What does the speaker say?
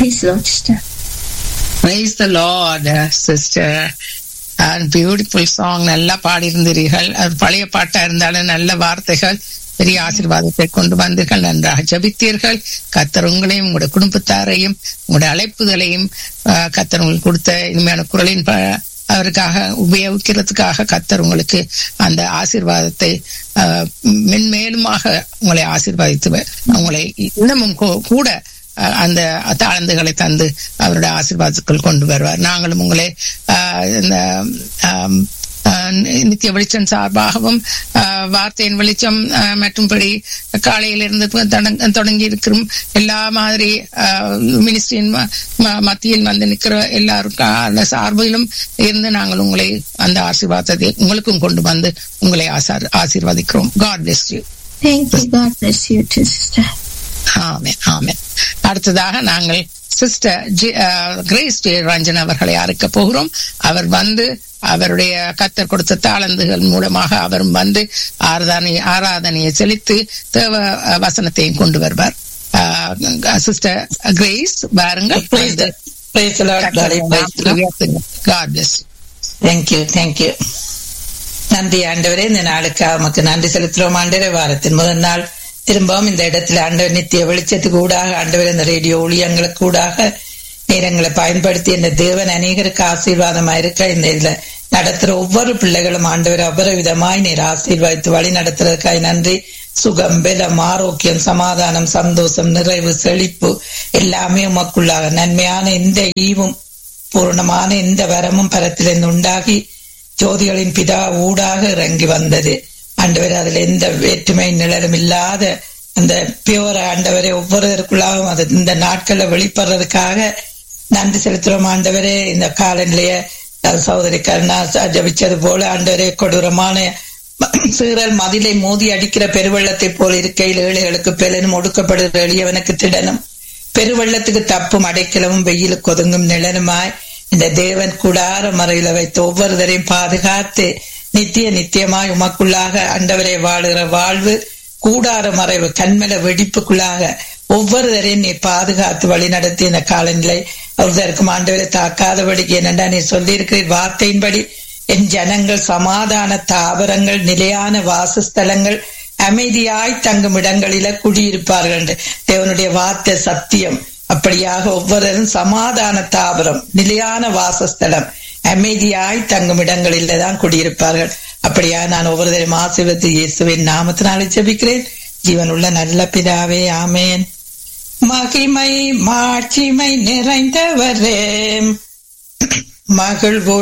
Praise the Lord, sister. Praise the Lord, sister. Beautiful song நல்லா பாடியிருந்தீர்கள் அது பழைய பாட்டா இருந்தாலும் நல்ல வார்த்தைகள் பெரிய ஆசீர்வாதத்தை கொண்டு வந்தீர்கள் நன்றாக ஜபித்தீர்கள் கத்தர் உங்களையும் உங்களுடைய குடும்பத்தாரையும் உங்களுடைய அழைப்புகளையும் ஆஹ், கத்தர் உங்களுக்கு கொடுத்த இனிமையான குரலின் ப- அவருக்காக உபயோகிக்கிறதுக்காக கத்தர் உங்களுக்கு அந்த ஆசீர்வாதத்தை ஆஹ், மென்மேலுமாக உங்களை ஆசீர்வதித்து உங்களை இன்னமும் கூ- கூட அஹ் அந்த தாழ்ந்துகளை தந்து அவருடைய ஆசீர்வாதத்துக்குள் கொண்டு வருவார் நாங்களும் உங்களை ஆஹ், இந்த ஆம், ஆஹ், நித்திய வெளிச்சம் சார்பாகவும் ஆஹ், வார்த்தையின் வெளிச்சம் ஆஹ், மற்றும்படி காலையிலிருந்து தொடங்க- தொடங்கி இருக்கிற எல்லா மாதிரி மினிஸ்ட்ரியின் மத்தியில் வந்து நிற்கிற எல்லாருக்கும் சார்பிலும் இருந்து நாங்கள் உங்களை அந்த ஆசீர்வாதத்தை உங்களுக்கும் கொண்டு வந்து உங்களை ஆசார் ஆசீர்வதிக்கிறோம் God bless you Thank you. God bless you too, sister. Amen amen அடுத்ததாக நாங்கள் சிஸ்டர் கிரேஸ் ஜே ரஞ்சன் அவர்களை அழைக்க போகிறோம் அவர் வந்து அவருடைய கத்தர் கொடுத்த தாளந்துகள் மூலமாக அவரும் வந்து ஆராதனை ஆராதனையை செலுத்தி தேவ அஹ், வசனத்தையும் கொண்டு வருவார் சிஸ்டர் கிரேஸ் பாருங்கள் Praise the, praise the Lord, darling. Praise the Lord. God bless Thank you, thank you. நன்றி ஆண்டவரே இந்த நாளுக்காக உமக்கு நன்றி செலுத்துறோம் ஆண்டவரே வாரத்தின் முதல் நாள் திரும்பவும் இந்த இடத்துல ஆண்டவர் நித்திய வெளிச்சத்துக்கு ஊடாக ஆண்டவர் இந்த ரேடியோ ஊழியங்களுக்கு ஊடாக நேரங்களை பயன்படுத்தி இந்த தேவன் அநேகருக்கு ஆசீர்வாதமா இருக்க இந்த இதுல நடத்துற ஒவ்வொரு பிள்ளைகளும் ஆண்டவர் ஒவ்வொரு விதமாய் நீர் ஆசீர்வாதித்து வழி நடத்துறதுக்காய் நன்றி சுகம் பலம் ஆரோக்கியம் சமாதானம் சந்தோஷம் நிறைவு செழிப்பு எல்லாமே உமக்குள்ளாக நன்மையான எந்த ஈவும் பூர்ணமான எந்த வரமும் பரத்திலிருந்து உண்டாகி ஜோதிகளின் பிதா ஊடாக இறங்கி வந்தது ஆண்டவர் அதுல எந்த வேற்றுமை நிழலும் இல்லாத அந்த பியோர ஆண்டவரை ஒவ்வொருவருக்குள்ளாகவும் அது இந்த நாட்கள்ல வெளிப்படுறதுக்காக நன்றி செலுத்துறோம் ஆண்டவரே இந்த காலநிலைய அஹ், சகோதரி கருணா ஜபிச்சது போல ஆண்டவரே கொடூரமான சீரல் மதிலை மோதி அடிக்கிற பெருவெள்ளத்தை போல் இருக்கையில் ஏழைகளுக்கு பெலனும் ஒடுக்கப்படுகிற எளியவனுக்கு திடனும் பெருவெள்ளத்துக்கு தப்பும் அடைக்கலமும் வெயிலுக்கு ஒதுங்கும் நிழலுமாய் இந்த தேவன் கூடார மறையில வைத்து ஒவ்வொருவரையும் பாதுகாத்து நித்திய நித்தியமாய் உமக்குள்ளாக அண்டவரை வாழுகிற வாழ்வு கூடார மறைவு கண்மல வெடிப்புக்குள்ளாக ஒவ்வொருவரையும் நீ பாதுகாத்து வழி நடத்தி இந்த காலநிலை ஒருத்தருக்கும் ஆண்டவரை தாக்காதபடிக்கு என்னண்டா நீ சொல்லியிருக்கிற வார்த்தையின்படி என் ஜனங்கள் சமாதான தாவரங்கள் நிலையான வாசஸ்தலங்கள் அமைதியாய் தங்கும் இடங்களில குடியிருப்பார்கள் என்று தேவனுடைய வார்த்தை சத்தியம் அப்படியாக ஒவ்வொருவரும் சமாதான தாவரம் நிலையான வாசஸ்தலம் அமைதியாய் தங்கும் இடங்களில தான் குடியிருப்பார்கள் அப்படியா நான் ஒவ்வொருவரையும் ஆசீர்வதித்து இயேசுவின் நாமத்தினாலே ஜெபிக்கிறேன் ஜீவனுள்ள நல்ல பிதாவே ஆமேன் மகிமை மாட்சிமை நிறைந்தவரே மகிழ்வோடு